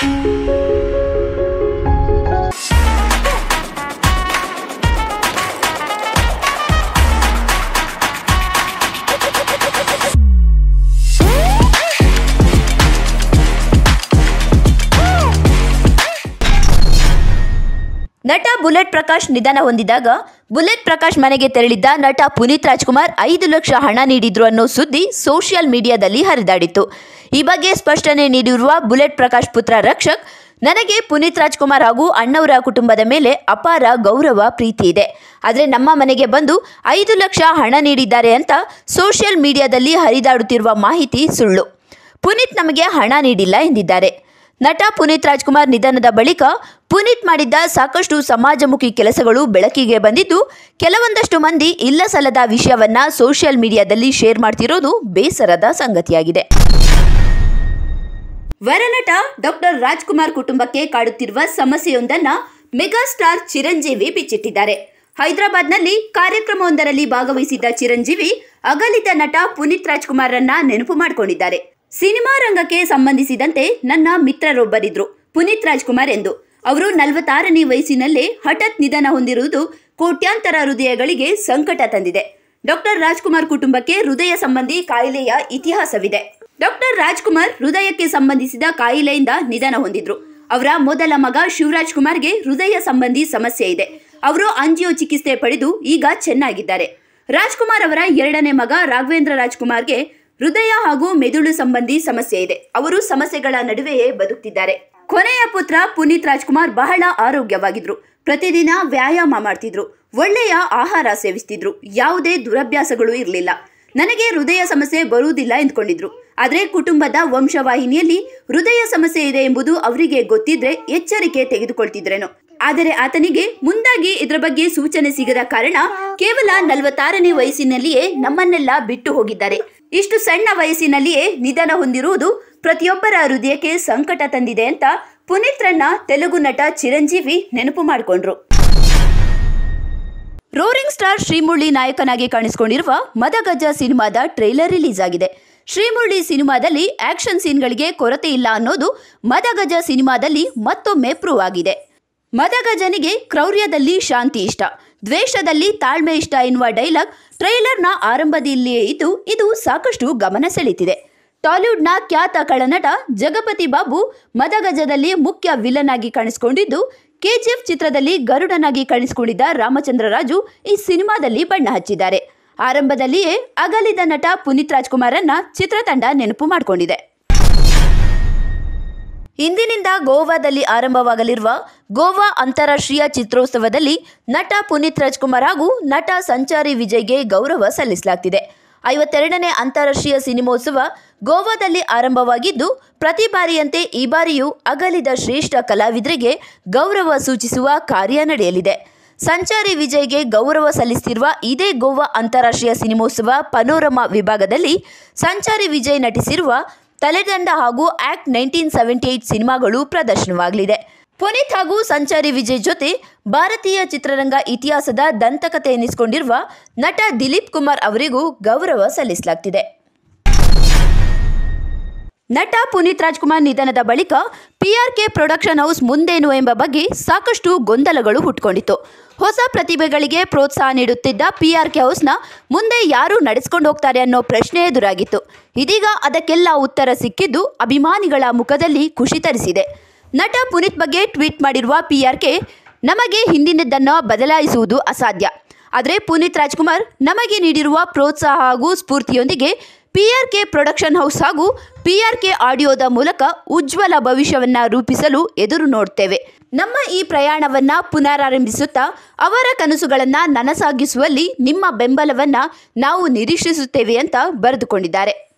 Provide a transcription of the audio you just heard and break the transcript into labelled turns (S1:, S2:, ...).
S1: ನಟ ಬುಲೆಟ್ ಪ್ರಕಾಶ್ ನಿಧನ ಹೊಂದಿದಾಗ ಬುಲೆಟ್ ಪ್ರಕಾಶ್ ಮನೆಗೆ ತೆರಳಿದ್ದ ನಟ ಪುನೀತ್ ರಾಜ್ಕುಮಾರ್ ಐದು ಲಕ್ಷ ಹಣ ನೀಡಿದ್ರು ಅನ್ನೋ ಸುದ್ದಿ ಸೋಷಿಯಲ್ ಮೀಡಿಯಾದಲ್ಲಿ ಹರಿದಾಡಿತ್ತು ಈ ಬಗ್ಗೆ ಸ್ಪಷ್ಟನೆ ನೀಡಿರುವ ಬುಲೆಟ್ ಪ್ರಕಾಶ್ ಪುತ್ರ ರಕ್ಷಕ್ ನನಗೆ ಪುನೀತ್ ರಾಜ್ಕುಮಾರ್ ಹಾಗೂ ಅಣ್ಣವರ ಕುಟುಂಬದ ಮೇಲೆ ಅಪಾರ ಗೌರವ ಪ್ರೀತಿ ಇದೆ ಆದರೆ ನಮ್ಮ ಮನೆಗೆ ಬಂದು ಐದು ಲಕ್ಷ ಹಣ ನೀಡಿದ್ದಾರೆ ಅಂತ ಸೋಷಿಯಲ್ ಮೀಡಿಯಾದಲ್ಲಿ ಹರಿದಾಡುತ್ತಿರುವ ಮಾಹಿತಿ ಸುಳ್ಳು ಪುನೀತ್ ನಮಗೆ ಹಣ ನೀಡಿಲ್ಲ ಎಂದಿದ್ದಾರೆ ನಟ ಪುನೀತ್ ರಾಜ್ಕುಮಾರ್ ನಿಧನದ ಬಳಿಕ ಪುನೀತ್ ಮಾಡಿದ್ದ ಸಾಕಷ್ಟು ಸಮಾಜಮುಖಿ ಕೆಲಸಗಳು ಬೆಳಕಿಗೆ ಬಂದಿದ್ದು ಕೆಲವೊಂದಷ್ಟು ಮಂದಿ ಇಲ್ಲ ಸಲ್ಲದ ವಿಷಯವನ್ನ ಸೋಷಿಯಲ್ ಮೀಡಿಯಾದಲ್ಲಿ ಶೇರ್ ಮಾಡ್ತಿರೋದು ಬೇಸರದ ಸಂಗತಿಯಾಗಿದೆ ವರನಟ ಡಾಕ್ಟರ್ ರಾಜ್ಕುಮಾರ್ ಕುಟುಂಬಕ್ಕೆ ಕಾಡುತ್ತಿರುವ ಸಮಸ್ಯೆಯೊಂದನ್ನ ಮೆಗಾಸ್ಟಾರ್ ಚಿರಂಜೀವಿ ಬಿಚ್ಚಿಟ್ಟಿದ್ದಾರೆ ಹೈದರಾಬಾದ್ನಲ್ಲಿ ಕಾರ್ಯಕ್ರಮವೊಂದರಲ್ಲಿ ಭಾಗವಹಿಸಿದ್ದ ಚಿರಂಜೀವಿ ಅಗಲಿದ ನಟ ಪುನೀತ್ ರಾಜ್ಕುಮಾರ್ರನ್ನ ನೆನಪು ಮಾಡಿಕೊಂಡಿದ್ದಾರೆ ಸಿನಿಮಾ ರಂಗಕ್ಕೆ ಸಂಬಂಧಿಸಿದಂತೆ ನನ್ನ ಮಿತ್ರರೊಬ್ಬರಿದ್ರು ಪುನೀತ್ ರಾಜ್ಕುಮಾರ್ ಎಂದು ಅವರು ನಲವತ್ತಾರನೇ ವಯಸ್ಸಿನಲ್ಲೇ ಹಠಾತ್ ನಿಧನ ಹೊಂದಿರುವುದು ಕೋಟ್ಯಾಂತರ ಹೃದಯಗಳಿಗೆ ಸಂಕಟ ತಂದಿದೆ ಡಾಕ್ಟರ್ ರಾಜ್ಕುಮಾರ್ ಕುಟುಂಬಕ್ಕೆ ಹೃದಯ ಸಂಬಂಧಿ ಕಾಯಿಲೆಯ ಇತಿಹಾಸವಿದೆ ಡಾಕ್ಟರ್ ರಾಜ್ಕುಮಾರ್ ಹೃದಯಕ್ಕೆ ಸಂಬಂಧಿಸಿದ ಕಾಯಿಲೆಯಿಂದ ನಿಧನ ಹೊಂದಿದ್ರು ಅವರ ಮೊದಲ ಮಗ ಶಿವರಾಜ್ ಕುಮಾರ್ಗೆ ಹೃದಯ ಸಂಬಂಧಿ ಸಮಸ್ಯೆ ಇದೆ ಅವರು ಅಂಜಿಯೋ ಚಿಕಿತ್ಸೆ ಪಡೆದು ಈಗ ಚೆನ್ನಾಗಿದ್ದಾರೆ ರಾಜ್ಕುಮಾರ್ ಅವರ ಎರಡನೇ ಮಗ ರಾಘವೇಂದ್ರ ರಾಜ್ಕುಮಾರ್ಗೆ ಹೃದಯ ಹಾಗೂ ಮೆದುಳು ಸಂಬಂಧಿ ಸಮಸ್ಯೆ ಇದೆ ಅವರು ಸಮಸ್ಯೆಗಳ ನಡುವೆಯೇ ಬದುಕ್ತಿದ್ದಾರೆ ಕೊನೆಯ ಪುತ್ರ ಪುನೀತ್ ರಾಜ್ಕುಮಾರ್ ಬಹಳ ಆರೋಗ್ಯವಾಗಿದ್ರು ಪ್ರತಿದಿನ ವ್ಯಾಯಾಮ ಮಾಡ್ತಿದ್ರು ಒಳ್ಳೆಯ ಆಹಾರ ಸೇವಿಸ್ತಿದ್ರು ಯಾವುದೇ ದುರಭ್ಯಾಸಗಳು ಇರಲಿಲ್ಲ ನನಗೆ ಹೃದಯ ಸಮಸ್ಯೆ ಬರುವುದಿಲ್ಲ ಎಂದ್ಕೊಂಡಿದ್ರು ಆದರೆ ಕುಟುಂಬದ ವಂಶವಾಹಿನಿಯಲ್ಲಿ ಹೃದಯ ಸಮಸ್ಯೆ ಇದೆ ಎಂಬುದು ಅವರಿಗೆ ಗೊತ್ತಿದ್ರೆ ಎಚ್ಚರಿಕೆ ತೆಗೆದುಕೊಳ್ತಿದ್ರೇನೋ ಆದರೆ ಆತನಿಗೆ ಮುಂದಾಗಿ ಇದರ ಬಗ್ಗೆ ಸೂಚನೆ ಸಿಗದ ಕಾರಣ ಕೇವಲ ನಲವತ್ತಾರನೇ ವಯಸ್ಸಿನಲ್ಲಿಯೇ ನಮ್ಮನ್ನೆಲ್ಲ ಬಿಟ್ಟು ಹೋಗಿದ್ದಾರೆ ಇಷ್ಟು ಸಣ್ಣ ವಯಸ್ಸಿನಲ್ಲಿಯೇ ನಿಧನ ಹೊಂದಿರುವುದು ಪ್ರತಿಯೊಬ್ಬರ ಹೃದಯಕ್ಕೆ ಸಂಕಟ ತಂದಿದೆ ಅಂತ ಪುನೀತ್ರನ್ನ ತೆಲುಗು ನಟ ಚಿರಂಜೀವಿ ನೆನಪು ಮಾಡಿಕೊಂಡ್ರು ರೋರಿಂಗ್ ಸ್ಟಾರ್ ಶ್ರೀಮುರಳಿ ನಾಯಕನಾಗಿ ಕಾಣಿಸಿಕೊಂಡಿರುವ ಮದಗಜ ಸಿನಿಮಾದ ಟ್ರೈಲರ್ ರಿಲೀಸ್ ಆಗಿದೆ ಶ್ರೀಮುರಳಿ ಸಿನಿಮಾದಲ್ಲಿ ಆಕ್ಷನ್ ಸೀನ್ಗಳಿಗೆ ಕೊರತೆ ಇಲ್ಲ ಅನ್ನೋದು ಮದಗಜ ಸಿನಿಮಾದಲ್ಲಿ ಮತ್ತೊಮ್ಮೆ ಪ್ರೂವ್ ಆಗಿದೆ ಮದಗಜನಿಗೆ ಕ್ರೌರ್ಯದಲ್ಲಿ ಶಾಂತಿ ಇಷ್ಟ ದ್ವೇಷದಲ್ಲಿ ತಾಳ್ಮೆ ಇಷ್ಟ ಎನ್ನುವ ಡೈಲಾಗ್ ಟ್ರೈಲರ್ನ ಆರಂಭದಲ್ಲಿಯೇ ಇದ್ದು ಇದು ಸಾಕಷ್ಟು ಗಮನ ಸೆಳೀತಿದೆ ಟಾಲಿವುಡ್ನ ಖ್ಯಾತ ಕಳನಟ ಜಗಪತಿ ಬಾಬು ಮದಗಜದಲ್ಲಿ ಮುಖ್ಯ ವಿಲನ್ ಆಗಿ ಕಾಣಿಸಿಕೊಂಡಿದ್ದು ಕೆಜಿಎಫ್ ಚಿತ್ರದಲ್ಲಿ ಗರುಡನಾಗಿ ಕಾಣಿಸಿಕೊಂಡಿದ್ದ ರಾಮಚಂದ್ರ ರಾಜು ಈ ಸಿನಿಮಾದಲ್ಲಿ ಬಣ್ಣ ಹಚ್ಚಿದ್ದಾರೆ ಆರಂಭದಲ್ಲಿಯೇ ಅಗಲಿದ ನಟ ಪುನೀತ್ ರಾಜ್ಕುಮಾರನ್ನ ಚಿತ್ರತಂಡ ನೆನಪು ಮಾಡಿಕೊಂಡಿದೆ ಇಂದಿನಿಂದ ಗೋವಾದಲ್ಲಿ ಆರಂಭವಾಗಲಿರುವ ಗೋವಾ ಅಂತಾರಾಷ್ಟ್ರೀಯ ಚಿತ್ರೋತ್ಸವದಲ್ಲಿ ನಟ ಪುನೀತ್ ರಾಜ್ಕುಮಾರ್ ಹಾಗೂ ನಟ ಸಂಚಾರಿ ವಿಜಯ್ಗೆ ಗೌರವ ಸಲ್ಲಿಸಲಾಗ್ತಿದೆ ಐವತ್ತೆರಡನೇ ಅಂತಾರಾಷ್ಟ್ರೀಯ ಸಿನಿಮೋತ್ಸವ ಗೋವಾದಲ್ಲಿ ಆರಂಭವಾಗಿದ್ದು ಪ್ರತಿ ಬಾರಿಯಂತೆ ಈ ಬಾರಿಯೂ ಅಗಲಿದ ಶ್ರೇಷ್ಠ ಕಲಾವಿದರಿಗೆ ಗೌರವ ಸೂಚಿಸುವ ಕಾರ್ಯ ನಡೆಯಲಿದೆ ಸಂಚಾರಿ ವಿಜಯ್ಗೆ ಗೌರವ ಸಲ್ಲಿಸುತ್ತಿರುವ ಇದೇ ಗೋವಾ ಅಂತಾರಾಷ್ಟ್ರೀಯ ಸಿನಿಮೋತ್ಸವ ಪನೋರಮಾ ವಿಭಾಗದಲ್ಲಿ ಸಂಚಾರಿ ವಿಜಯ್ ನಟಿಸಿರುವ ತಲೆದಂಡ ಹಾಗೂ ಆಕ್ಟ್ ನೈನ್ಟೀನ್ ಸೆವೆಂಟಿ ಏಟ್ ಸಿನಿಮಾಗಳು ಪ್ರದರ್ಶನವಾಗಲಿದೆ ಪುನೀತ್ ಹಾಗೂ ಸಂಚಾರಿ ವಿಜಯ್ ಜೊತೆ ಭಾರತೀಯ ಚಿತ್ರರಂಗ ಇತಿಹಾಸದ ದಂತಕತೆ ಎನಿಸಿಕೊಂಡಿರುವ ನಟ ದಿಲೀಪ್ ಕುಮಾರ್ ಅವರಿಗೂ ಗೌರವ ಸಲ್ಲಿಸಲಾಗ್ತಿದೆ ನಟ ಪುನೀತ್ ರಾಜ್ಕುಮಾರ್ ನಿಧನದ ಬಳಿಕ ಪಿಆರ್ಕೆ ಪ್ರೊಡಕ್ಷನ್ ಹೌಸ್ ಮುಂದೇನು ಎಂಬ ಬಗ್ಗೆ ಸಾಕಷ್ಟು ಗೊಂದಲಗಳು ಹುಟ್ಕೊಂಡಿತ್ತು ಹೊಸ ಪ್ರತಿಭೆಗಳಿಗೆ ಪ್ರೋತ್ಸಾಹ ನೀಡುತ್ತಿದ್ದ ಪಿಆರ್ಕೆ ಹೌಸ್ನ ಮುಂದೆ ಯಾರು ನಡೆಸ್ಕೊಂಡು ಹೋಗ್ತಾರೆ ಅನ್ನೋ ಪ್ರಶ್ನೆ ಎದುರಾಗಿತ್ತು ಇದೀಗ ಅದಕ್ಕೆಲ್ಲ ಉತ್ತರ ಸಿಕ್ಕಿದ್ದು ಅಭಿಮಾನಿಗಳ ಮುಖದಲ್ಲಿ ಖುಷಿ ತರಿಸಿದೆ ನಟ ಪುನೀತ್ ಬಗ್ಗೆ ಟ್ವೀಟ್ ಮಾಡಿರುವ ಪಿಆರ್ಕೆ ನಮಗೆ ಹಿಂದಿನದ್ದನ್ನು ಬದಲಾಯಿಸುವುದು ಅಸಾಧ್ಯ ಆದರೆ ಪುನೀತ್ ರಾಜ್ಕುಮಾರ್ ನಮಗೆ ನೀಡಿರುವ ಪ್ರೋತ್ಸಾಹ ಹಾಗೂ ಸ್ಫೂರ್ತಿಯೊಂದಿಗೆ ಪಿಆರ್ಕೆ ಪ್ರೊಡಕ್ಷನ್ ಹೌಸ್ ಹಾಗೂ ಪಿಆರ್ಕೆ ಆಡಿಯೋದ ಮೂಲಕ ಉಜ್ವಲ ಭವಿಷ್ಯವನ್ನ ರೂಪಿಸಲು ಎದುರು ನೋಡ್ತೇವೆ ನಮ್ಮ ಈ ಪ್ರಯಾಣವನ್ನ ಪುನರಾರಂಭಿಸುತ್ತಾ ಅವರ ಕನಸುಗಳನ್ನ ನನಸಾಗಿಸುವಲ್ಲಿ ನಿಮ್ಮ ಬೆಂಬಲವನ್ನ ನಾವು ನಿರೀಕ್ಷಿಸುತ್ತೇವೆ ಅಂತ ಬರೆದುಕೊಂಡಿದ್ದಾರೆ